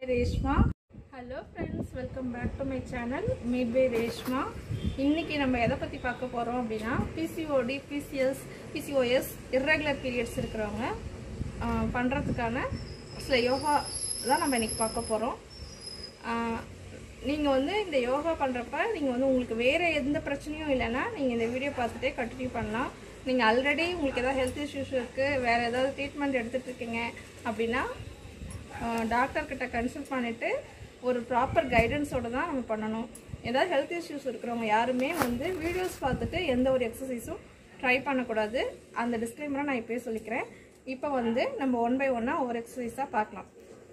Reshma hello friends welcome back to my channel made by Reshma இன்னைக்கு நம்ம எதை பற்றி பார்க்க போகிறோம் அப்படின்னா PCOD PCS PCOS irregular periods இருக்கிறவங்க பண்ணுறதுக்கான சில யோகா தான் நம்ம இன்னைக்கு பார்க்க போகிறோம் நீங்கள் வந்து இந்த யோகா பண்ணுறப்ப நீங்கள் வந்து உங்களுக்கு வேறு எந்த பிரச்சனையும் இல்லைன்னா நீங்கள் இந்த வீடியோ பார்த்துட்டே கண்டினியூ பண்ணலாம் நீங்கள் ஆல்ரெடி உங்களுக்கு ஏதாவது ஹெல்த் இஷ்யூஸ் இருக்குது வேறு ஏதாவது ட்ரீட்மெண்ட் எடுத்துகிட்டு இருக்கீங்க அப்படின்னா டாக்டர்கிட்ட கன்சல்ட் பண்ணிவிட்டு ஒரு ப்ராப்பர் கைடன்ஸோடு தான் நம்ம பண்ணணும் ஏதாவது ஹெல்த் இஷ்யூஸ் இருக்கிறவங்க யாருமே வந்து வீடியோஸ் பார்த்துட்டு எந்த ஒரு எக்ஸசைஸும் ட்ரை பண்ணக்கூடாது அந்த டிஸ்க்ளைமரை நான் இப்போயே சொல்லிக்கிறேன் இப்போ வந்து நம்ம ஒன் பை ஒன்னாக ஒவ்வொரு எக்ஸசைஸாக பார்க்கலாம்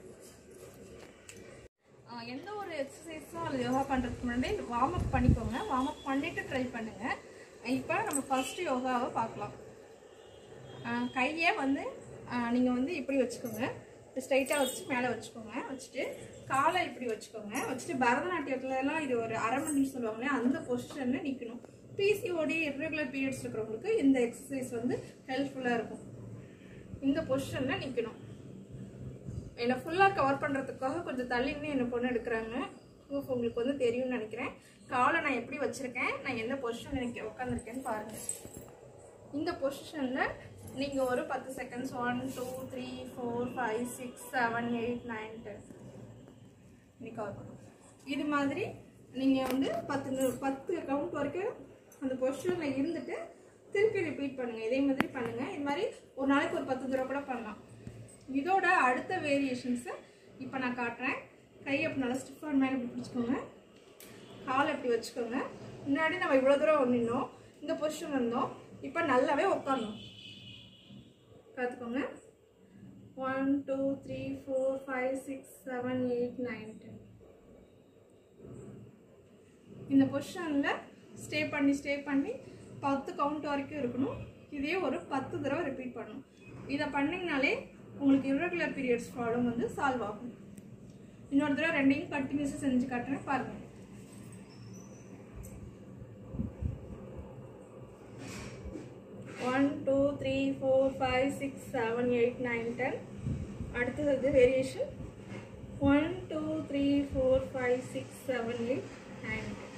ஆஹ் எந்த ஒரு எக்ஸசைஸும் அல்லது யோகா பண்ணுறதுக்கு முன்னாடி வார்ம் அப் பண்ணிக்கோங்க வார்ம் அப் பண்ணிவிட்டு ட்ரை பண்ணுங்கள் இப்போ நம்ம ஃபஸ்ட்டு யோகாவை பார்க்கலாம் ஆஹ் கையை வந்து நீங்கள் வந்து இப்படி வச்சுக்கோங்க ஸ்ட்ரைட்டாக வச்சு மேலே வச்சுக்கோங்க வச்சுட்டு காலை இப்படி வச்சுக்கோங்க வச்சுட்டு பரதநாட்டியத்துலலாம் இது ஒரு அரை மணி சொல்லுவாங்களே அந்த பொசிஷனில் நிற்கணும் பிசிஓடி இர்ரெகுலர் பீரியட்ஸ் இருக்கிறவங்களுக்கு இந்த எக்ஸசைஸ் வந்து ஹெல்ப்ஃபுல்லாக இருக்கும் இந்த பொசிஷனில் நிற்கணும் என்னை ஃபுல்லாக கவர் பண்ணுறதுக்காக கொஞ்சம் தள்ளின்னு என்னை பொண்ணு எடுக்கிறாங்க ப்ரூஃப் உங்களுக்கு வந்து தெரியும்னு நினைக்கிறேன் காலை நான் எப்படி வச்சுருக்கேன் நான் எந்த பொசிஷன் எனக்கு உட்காந்துருக்கேன்னு பாருங்கள் இந்த பொசிஷனில் நீங்கள் ஒரு பத்து seconds one two three four five six seven eight nine ten knee cover பண்ணும் இது மாதிரி நீங்கள் வந்து பத்து நி- பத்து கவுண்ட் வரைக்கும் அந்த பொசிஷனில் இருந்துட்டு திருப்பி ரிப்பீட் பண்ணுங்கள் இதே மாதிரி பண்ணுங்கள் இது மாதிரி ஒரு நாளைக்கு ஒரு பத்து தடவை கூட பண்ணலாம் இதோட அடுத்த வேரியேஷன்ஸை இப்போ நான் காட்டுறேன் கை அப்படி நல்லா ஸ்டிஃபாக மேலே இப்படி பிடிச்சிக்கோங்க கால் இப்படி வச்சுக்கோங்க முன்னாடி நம்ம இவ்வளோ தூரம் நின்னோம் இந்த பொசிஷன் வந்தோம் இப்போ நல்லாவே உட்காரணும் பார்த்துக்கோங்க one two three four five six seven eight nine ten இந்த பொசிஷனில் ஸ்டே பண்ணி ஸ்டே பண்ணி பத்து கவுண்ட் வரைக்கும் இருக்கணும் இதே ஒரு பத்து தடவை ரிப்பீட் பண்ணணும் இதை பண்ணிங்கனாலே உங்களுக்கு irregular பீரியட்ஸ் ப்ராப்ளம் வந்து சால்வ் ஆகும் இன்னொரு தடவை ரெண்டையும் கண்டினியூஸாக செஞ்சு காட்டுறேன் பாருங்கள் one two three four five six seven eight nine ten அடுத்தது variation one two three four five six seven eight nine ten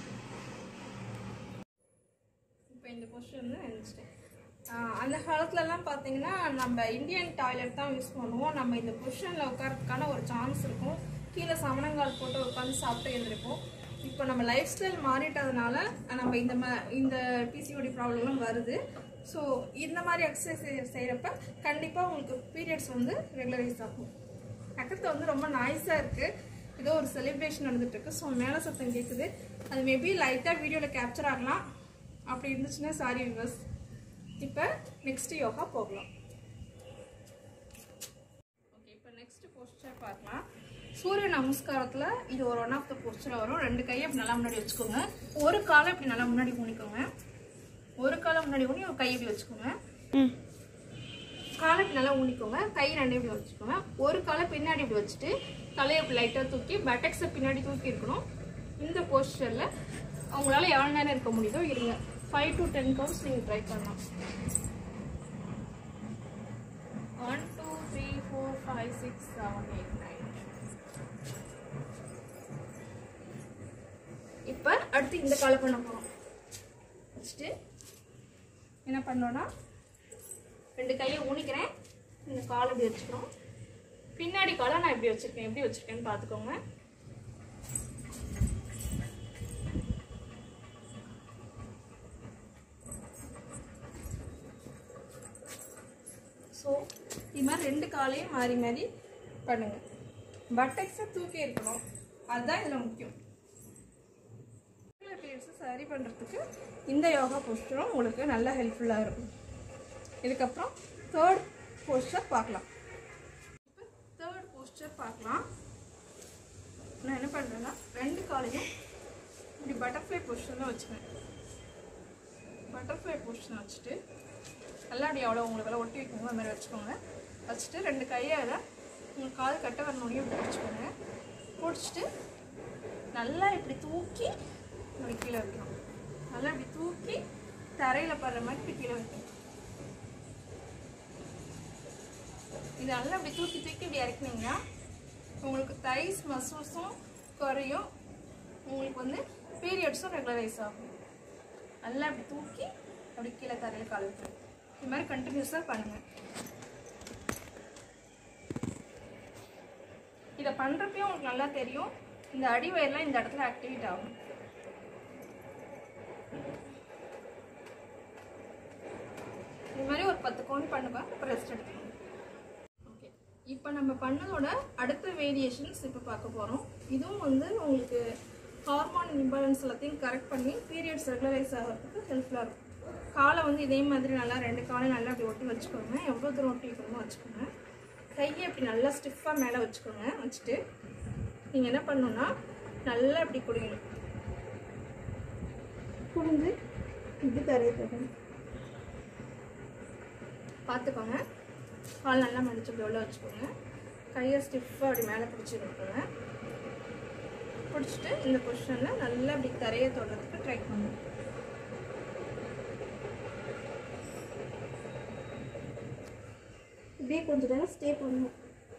இப்போ இந்த கொஸ்டின் நினச்சிட்டேன் அந்த காலத்துலலாம் பார்த்தீங்கன்னா நம்ம இந்தியன் டாய்லெட் தான் யூஸ் பண்ணுவோம் நம்ம இந்த பொசிஷனில் உட்காரதுக்கான ஒரு சான்ஸ் இருக்கும் கீழே சமணங்கால் போட்டு உட்காந்து சாப்பிட்டு எழுந்திருப்போம் இப்போ நம்ம லைஃப் ஸ்டைல் மாறிட்டதுனால நம்ம இந்த மா இந்த பிசிஓடி ப்ராப்ளம்லாம் வருது ஸோ இந்த மாதிரி எக்ஸசைஸ் செய்கிறப்ப கண்டிப்பாக உங்களுக்கு பீரியட்ஸ் வந்து ரெகுலரைஸ் ஆகும் பக்கத்தில் வந்து ரொம்ப நாய்ஸாக இருக்குது ஏதோ ஒரு செலிப்ரேஷன் நடந்துட்டு இருக்கு ஸோ மேலே சத்தம் கேட்குது அது மேபி லைட்டாக வீடியோவில் கேப்சர் ஆகலாம் அப்படி இருந்துச்சுன்னா சாரி விவர்ஸ் இப்போ நெக்ஸ்ட் யோகா போகலாம் ஓகே இப்போ நெக்ஸ்ட் போஸ்டர் பார்க்கலாம் சூரிய நமஸ்காரத்தில் இது ஒரு ஒன் ஆஃப் த போஸ்டர் வரும் ரெண்டு கையை இப்படி நல்லா முன்னாடி வச்சுக்கோங்க ஒரு காலை இப்படி நல்லா முன்னாடி ஊனிக்கோங்க ஒரு காலை முன்னாடி ஊனி ஒரு கை இப்படி வச்சுக்கோங்க காலை இப்படி நல்லா ஊனிக்கோங்க கை ரெண்டு இப்படி வச்சுக்கோங்க ஒரு காலை பின்னாடி இப்படி வச்சுட்டு தலையை இப்படி லைட்டாக தூக்கி பட்டக்ஸை பின்னாடி தூக்கி இருக்கணும் இந்த போஸ்டரில் அவங்களால எவ்வளோ நேரம் இருக்க முடியுதோ இருங்க ஃபைவ் டு டென் கவுண்ட்ஸ் நீங்கள் ட்ரை பண்ணலாம் one two three four five six seven eight nine இப்போ அடுத்து இந்த காலை பண்ண போகிறோம் வச்சுட்டு என்ன பண்ணோன்னா ரெண்டு கையை ஊனிக்கிறேன் இந்த காலை இப்படி வச்சுக்கிறோம் பின்னாடி காலை நான் எப்படி வச்சுருக்கேன் எப்படி வச்சுருக்கேன்னு பார்த்துக்கோங்க ஸோ இது மாதிரி ரெண்டு காலையும் மாறி மாறி பண்ணுங்க பட்டக்ஸை தூக்கி இருக்கணும் அதுதான் இதில் முக்கியம் பீரியட்ஸை சரி பண்ணுறதுக்கு இந்த யோகா போஸ்டரும் உங்களுக்கு நல்ல ஹெல்ப்ஃபுல்லாக இருக்கும் இதுக்கப்புறம் தேர்ட் போஸ்டர் பார்க்கலாம் இப்போ தேர்ட் போஸ்டர் பார்க்கலாம் நான் என்ன பண்ணுறேன்னா ரெண்டு காலையும் இப்படி பட்டர்ஃப்ளை பொசிஷனில் வச்சுக்கிறேன் பட்டர்ஃப்ளை பொசிஷன் வச்சுட்டு நல்லா அப்படி எவ்வளோ உங்களுக்கெல்லாம் ஒட்டி வைக்கணும் அது மாதிரி வச்சுக்கோங்க வச்சுட்டு ரெண்டு கையால் உங்கள் கால் கட்ட வரணுடையும் இப்படி பிடிச்சிக்கோங்க பிடிச்சிட்டு நல்லா இப்படி தூக்கி இப்படி கீழே வைக்கணும் நல்லா இப்படி தூக்கி தரையில் படுற மாதிரி இப்படி கீழே வைக்கணும் இது நல்லா இப்படி தூக்கி தூக்கி இப்படி இறக்குனீங்கன்னா உங்களுக்கு தைஸ் மசில்ஸும் குறையும் உங்களுக்கு வந்து பீரியட்ஸும் ரெகுலரைஸ் ஆகும் நல்லா அப்படி தூக்கி அப்படி கீழே தரையில் கால் வைக்கணும் இது மாதிரி கண்டினியூஸாக பண்ணுங்கள் இதை பண்ணுறப்பையும் உங்களுக்கு நல்லா தெரியும் இந்த அடி வயர்லாம் இந்த இடத்துல ஆக்டிவேட் ஆகும் இது மாதிரி ஒரு பத்து கவுண்ட் பண்ணுங்க அப்புறம் ரெஸ்ட் எடுத்துக்கோங்க ஓகே இப்போ நம்ம பண்ணதோட அடுத்த வேரியேஷன்ஸ் இப்போ பார்க்க போகிறோம் இதுவும் வந்து உங்களுக்கு ஹார்மோன் இம்பேலன்ஸ் எல்லாத்தையும் கரெக்ட் பண்ணி பீரியட்ஸ் ரெகுலரைஸ் ஆகிறதுக்கு ஹெல்ப்ஃபுல்லாக இருக்கும் காலை வந்து இதே மாதிரி நல்லா ரெண்டு காலையும் நல்லா அப்படி ஒட்டி வச்சுக்கோங்க எவ்வளோ தூரம் ஒட்டி வைக்கணுமோ வச்சுக்கோங்க கையை அப்படி நல்லா ஸ்டிஃபாக மேலே வச்சுக்கோங்க வச்சுட்டு நீங்கள் என்ன பண்ணணும்னா நல்லா இப்படி குடிக்கணும் குடிஞ்சு இப்படி தரையை தரணும் பார்த்துக்கோங்க கால் நல்லா மடிச்சு இப்படி உள்ள வச்சுக்கோங்க கையை ஸ்டிஃபாக அப்படி மேலே பிடிச்சிருக்கோங்க பிடிச்சிட்டு இந்த பொசிஷனில் நல்லா அப்படி தரையை தொடுறதுக்கு ட்ரை பண்ணுங்க இப்படியே கொஞ்ச நேரம் ஸ்டே பண்ணணும்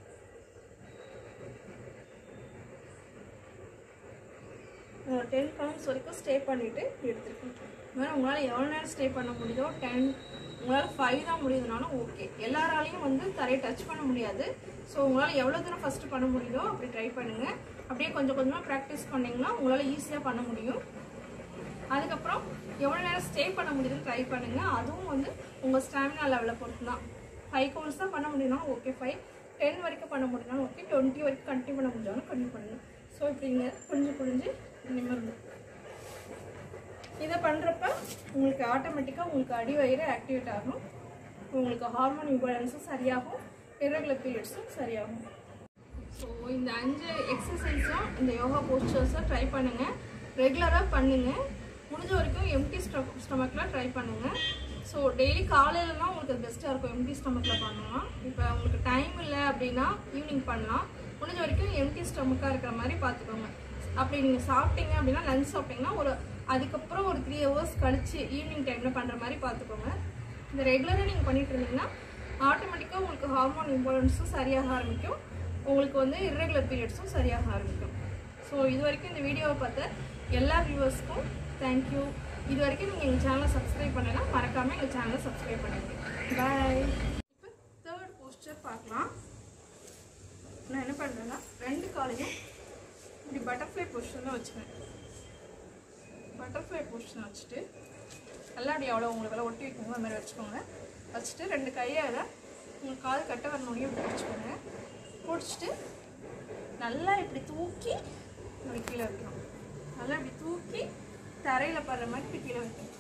டென் கவுண்ட்ஸ் வரைக்கும் ஸ்டே பண்ணிவிட்டு எடுத்துருக்கேன் மாதிரி உங்களால் எவ்வளோ நேரம் ஸ்டே பண்ண முடியுதோ டென் உங்களால் ஃபைவ் தான் முடியுதுனாலும் ஓகே எல்லாராலையும் வந்து தரையை டச் பண்ண முடியாது ஸோ உங்களால் எவ்வளோ தூரம் ஃபஸ்ட்டு பண்ண முடியுதோ அப்படி ட்ரை பண்ணுங்கள் அப்படியே கொஞ்சம் கொஞ்சமாக ப்ராக்டிஸ் பண்ணிங்கன்னா உங்களால் ஈஸியாக பண்ண முடியும் அதுக்கப்புறம் எவ்வளோ நேரம் ஸ்டே பண்ண முடியுதுன்னு ட்ரை பண்ணுங்கள் அதுவும் வந்து உங்கள் ஸ்டாமினா லெவலில் பொறுத்து தான் ஃபைவ் கவுண்ட்ஸ் தான் பண்ண முடியும்னா ஓகே ஃபைவ் டென் வரைக்கும் பண்ண முடியும்னா ஓகே டுவெண்ட்டி வரைக்கும் கண்டினியூ பண்ண முடிஞ்சாலும் கண்டினியூ பண்ணுங்கள் ஸோ இப்படிங்க குளிஞ்சு குளிஞ்சு நிமிர்ந்து இதை பண்ணுறப்ப உங்களுக்கு ஆட்டோமேட்டிக்காக உங்களுக்கு அடி வயிறு ஆக்டிவேட் ஆகும் உங்களுக்கு ஹார்மோன் இம்பேலன்ஸும் சரியாகும் இரெகுலர் பீரியட்ஸும் சரியாகும் ஸோ இந்த அஞ்சு எக்ஸசைஸும் இந்த யோகா போஸ்டர்ஸை ட்ரை பண்ணுங்கள் ரெகுலராக பண்ணுங்கள் முடிஞ்ச வரைக்கும் எம்டி ஸ்டொ ஸ்டொமக்கில் ட்ரை பண்ணுங்கள் ஸோ டெய்லி காலையிலலாம் உங்களுக்கு அது பெஸ்ட்டாக இருக்கும் எம்டி ஸ்டொமக்கில் பண்ணலாம் இப்போ உங்களுக்கு டைம் இல்லை அப்படின்னா ஈவினிங் பண்ணலாம் முடிஞ்ச வரைக்கும் எம்டி ஸ்டொமக்காக இருக்கிற மாதிரி பார்த்துக்கோங்க அப்படி நீங்கள் சாப்பிட்டீங்க அப்படின்னா லஞ்ச் சாப்பிட்டீங்கன்னா ஒரு அதுக்கப்புறம் ஒரு த்ரீ ஹவர்ஸ் கழிச்சு ஈவினிங் டைமில் பண்ணுற மாதிரி பார்த்துக்கோங்க இந்த ரெகுலராக நீங்கள் பண்ணிட்டு இருந்தீங்கன்னா ஆட்டோமேட்டிக்காக உங்களுக்கு ஹார்மோன் இம்பார்ட்டன்ஸும் சரியாக ஆரம்பிக்கும் உங்களுக்கு வந்து இர்ரெகுலர் பீரியட்ஸும் சரியாக ஆரம்பிக்கும் ஸோ இது வரைக்கும் இந்த வீடியோவை பார்த்த எல்லா வியூவர்ஸ்க்கும் தேங்க்யூ இது வரைக்கும் நீங்கள் எங்கள் சேனலை சப்ஸ்கிரைப் பண்ணலைன்னா மறக்காமல் எங்கள் சேனலை சப்ஸ்கிரைப் பண்ணிடுங்க பாய் இப்போ தேர்ட் போஸ்டர் பார்க்கலாம் நான் என்ன பண்ணுறேன்னா ரெண்டு காலையும் இப்படி பட்டர்ஃப்ளை பொசிஷனில் வச்சுக்கிறேன் பட்டர்ஃப்ளை பொசிஷன் வச்சுட்டு நல்லா அப்படி எவ்வளோ உங்களுக்கு எல்லாம் ஒட்டி வைக்கணும் அது மாதிரி வச்சுக்கோங்க வச்சுட்டு ரெண்டு கையால் உங்கள் கால் கட்ட வர முடியும் இப்படி பிடிச்சிக்கோங்க பிடிச்சிட்டு நல்லா இப்படி தூக்கி இப்படி கீழே வைக்கணும் நல்லா இப்படி தூக்கி தரையில் படுற மாதிரி இப்படி கீழே வைக்கணும்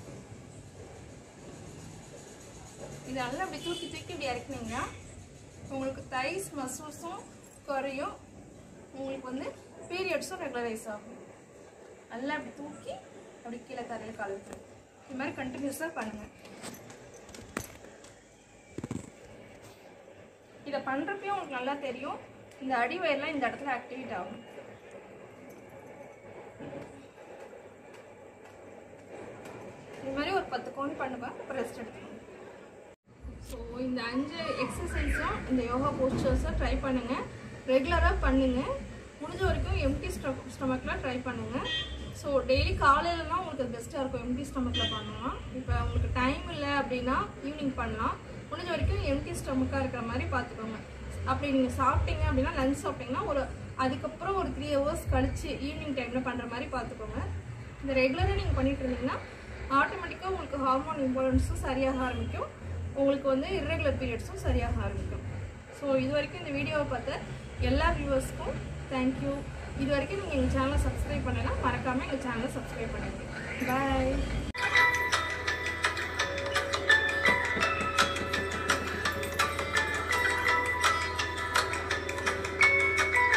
இது நல்லா இப்படி தூக்கி தூக்கி இப்படி இறக்குனீங்கன்னா உங்களுக்கு தைஸ் மசில்ஸும் குறையும் உங்களுக்கு வந்து பீரியட்ஸும் ரெகுலரைஸ் ஆகும் நல்லா அப்படி தூக்கி அப்படி கீழே தரையில் கால் வைக்கணும் இது மாதிரி கண்டினியூஸாக பண்ணுங்கள் இதை பண்ணுறப்பையும் உங்களுக்கு நல்லா தெரியும் இந்த அடி வயர்லாம் இந்த இடத்துல ஆக்டிவேட் ஆகும் இது மாதிரி ஒரு பத்து கவுண்ட் பண்ணுங்க அப்புறம் ரெஸ்ட் எடுத்துக்கோங்க ஸோ இந்த அஞ்சு எக்ஸசைஸும் இந்த யோகா போஸ்டர்ஸை ட்ரை பண்ணுங்கள் ரெகுலராக பண்ணுங்கள் முடிஞ்ச வரைக்கும் எம்டி ஸ்டொ ஸ்டொமக்கில் ட்ரை பண்ணுங்கள் ஸோ டெய்லி காலையிலலாம் உங்களுக்கு அது பெஸ்ட்டாக இருக்கும் எம்டி ஸ்டொமக்கில் பண்ணலாம் இப்போ உங்களுக்கு டைம் இல்லை அப்படின்னா ஈவினிங் பண்ணலாம் முடிஞ்ச வரைக்கும் எம்டி ஸ்டொமக்காக இருக்கிற மாதிரி பார்த்துக்கோங்க அப்படி நீங்கள் சாப்பிட்டீங்க அப்படின்னா லஞ்ச் சாப்பிட்டீங்கன்னா ஒரு அதுக்கப்புறம் ஒரு த்ரீ ஹவர்ஸ் கழிச்சு ஈவினிங் டைமில் பண்ணுற மாதிரி பார்த்துக்கோங்க இந்த ரெகுலராக நீங்கள் பண்ணிட்டு இருந்தீங்கன்னா ஆட்டோமேட்டிக்காக உங்களுக்கு ஹார்மோன் இம்பார்ட்டன்ஸும் சரியாக ஆரம்பிக்கும் உங்களுக்கு வந்து இர்ரெகுலர் பீரியட்ஸும் சரியாக ஆரம்பிக்கும் ஸோ இது வரைக்கும் இந்த வீடியோவை பார்த்த எல்லா வியூவர்ஸ்க்கும் தேங்க்யூ இது வரைக்கும் நீங்கள் எங்கள் சேனலை சப்ஸ்கிரைப் பண்ணலைன்னா மறக்காமல் எங்கள் சேனலை சப்ஸ்கிரைப் பண்ணிடுங்க பாய்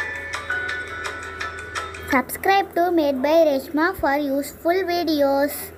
Subscribe to Made by Reshma for useful videos.